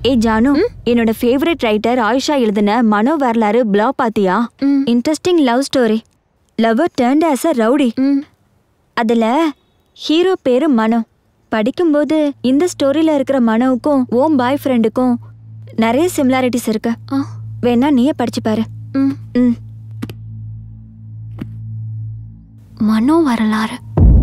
ஏ ஜானு என்னோட favourite writer Ayusha எழுதின மனோ வரலாறு பிளா பாத்தியா ம். Interesting love story lover turned as a rowdy ம் அதுல ஹீரோ பேரு மனோ படிக்கும்போது இந்த ஸ்டோரியில இருக்கிற மனோவுக்கும் ஓம் பாய் ஃப்ரெண்டுக்கும் நிறைய சிமிலாரிட்டிஸ் இருக்கு ஆ வேணா நீயே படிச்சு பாரு ம் ம் மனோ வரலாறு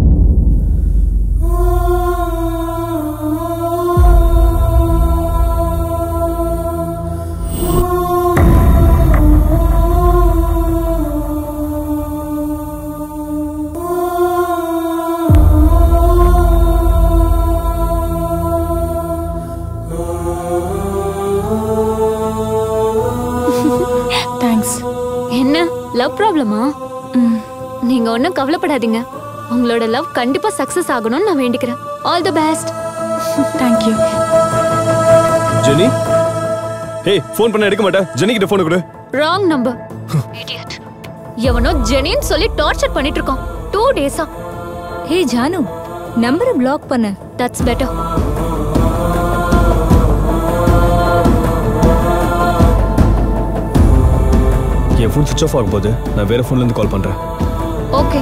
தேங்க்ஸ் என்ன லவ் ப்ராப்ளமா ம் நீங்க ஒன்றும் கவலைப்படாதீங்க உங்களோட லவ் கண்டிப்பா சக்சஸ் ஆகணும்னு நான் வேண்டிக்கிறேன் all the best thank you Jenny hey phone பண்ண எடுக்க மாட்டேன் ஜெனி கிட்ட ஃபோன் கொடு ராங் நம்பர் எவனோ ஜெனின்னு சொல்லி டார்ச்சர் பண்ணிட்டு இருக்கோம் டூ டேஸா ஹே ஜானு நம்பரை பிளாக் பண்ண தட்ஸ் பெட்டர் என் ஃபோன் சுவிச் ஆஃப் ஆகும் போது நான் வேற ஃபோன்ல இருந்து கால் பண்றேன் ஓகே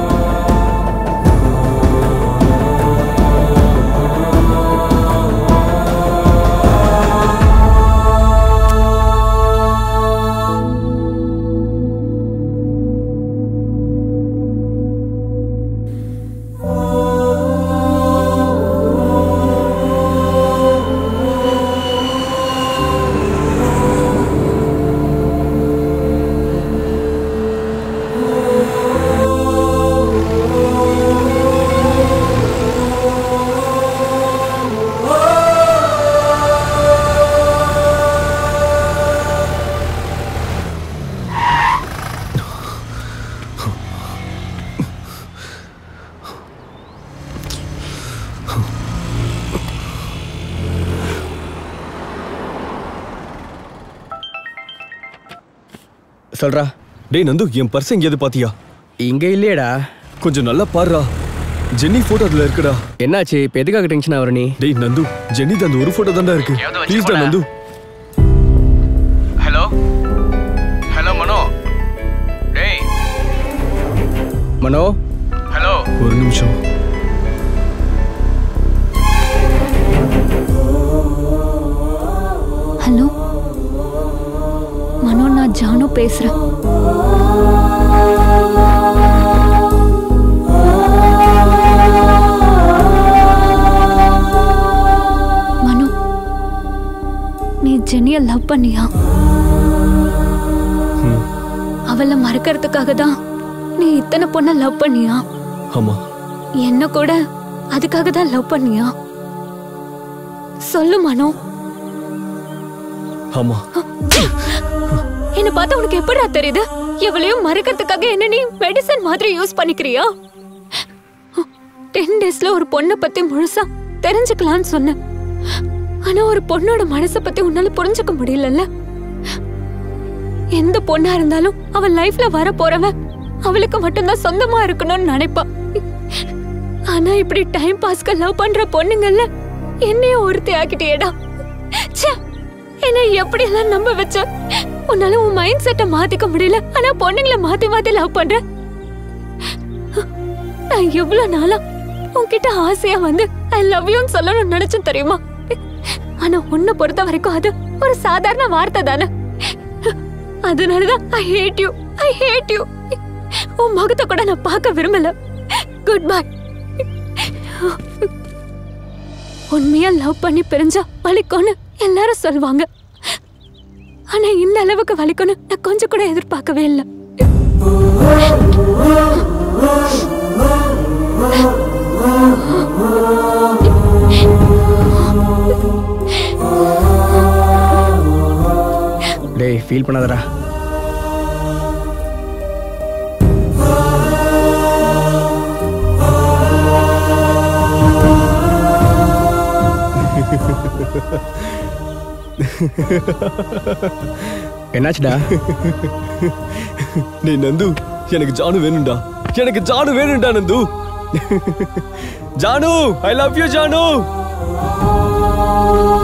சொல்றா டேய் நந்து என் பர்ஸ் எங்கேயாவது பாத்தியா இங்க இல்லையேடா கொஞ்சம் நல்லா பாருடா ஜென்னி போட்டோ அதுல இருக்குடா என்னாச்சு இப்ப எதுக்காக டென்ஷன் ஆகுற நீ டேய் நந்து ஜென்னி அந்த ஒரு போட்டோ தான்டா இருக்கு ப்ளீஸ் டா நந்து ஹலோ ஹலோ மனோ டேய் மனோ ஹலோ ஒரு நிமிஷம் ஹலோ மனோ நான் ஜானு பேசுறேன் மனோ நீ ஜெனிய லவ் பண்ணியா அவளை மறக்கறதுக்காக தான் நீ இத்தனை பொண்ணை லவ் பண்ணியா ஆமா என்ன கூட அதுக்காக தான் லவ் பண்ணியா சொல்லு மனோ ஆமா என்ன பார்த்தா உனக்கு எப்படிடா தெரியுது எவ்வளையும் மறக்கிறதுக்காக என்ன நீ மெடிசன் மாதிரி யூஸ் பண்ணிக்கிறியா டென் டேஸ்ல ஒரு பொண்ணை பத்தி முழுசா தெரிஞ்சுக்கலாம்னு சொன்னேன் ஆனா ஒரு பொண்ணோட மனசை பத்தி உன்னால புரிஞ்சுக்க முடியலல்ல எந்த பொண்ணா இருந்தாலும் அவ லைஃப்ல வர போறவன் அவளுக்கு மட்டும்தான் சொந்தமா இருக்கணும்னு நினைப்பா ஆனா இப்படி டைம் பாஸ்க்கு லவ் பண்ற பொண்ணுங்கல்ல என்னையும் ஒருத்தி ஆக்கிட்டியேடா ச்சே என்ன எப்படி எல்லாம் நம்ப வச்ச உன்னால உன் மைண்ட் செட்டை மாத்திக்க முடியல ஆனா பொண்ணுங்களை மாத்தி மாத்தி லவ் பண்ற நான் எவ்வளவு நாளா உன்கிட்ட ஆசையா வந்து ஐ லவ் யூன்னு சொல்லணும்னு நினைச்சேன் தெரியுமா ஆனா உன்னை பொறுத்த வரைக்கும் அது ஒரு சாதாரண வார்த்தை தானே அதனாலதான் I hate you I hate you உன் முகத்தை கூட நான் பார்க்க விரும்பல குட் பை உண்மையா லவ் பண்ணி பிரிஞ்சா வலிக்கும்னு எல்லாரும் சொல்லுவாங்க ஆனா இந்த அளவுக்கு வலிக்கும்னு நான் கொஞ்சம் கூட எதிர்பார்க்கவே இல்லை டேய் ஃபீல் பண்ணாதடா என்னாச்சுடா டேய் நந்து எனக்கு ஜானு வேணும்டா எனக்கு ஜானு வேணும்டா Nandu Janu I love you Janu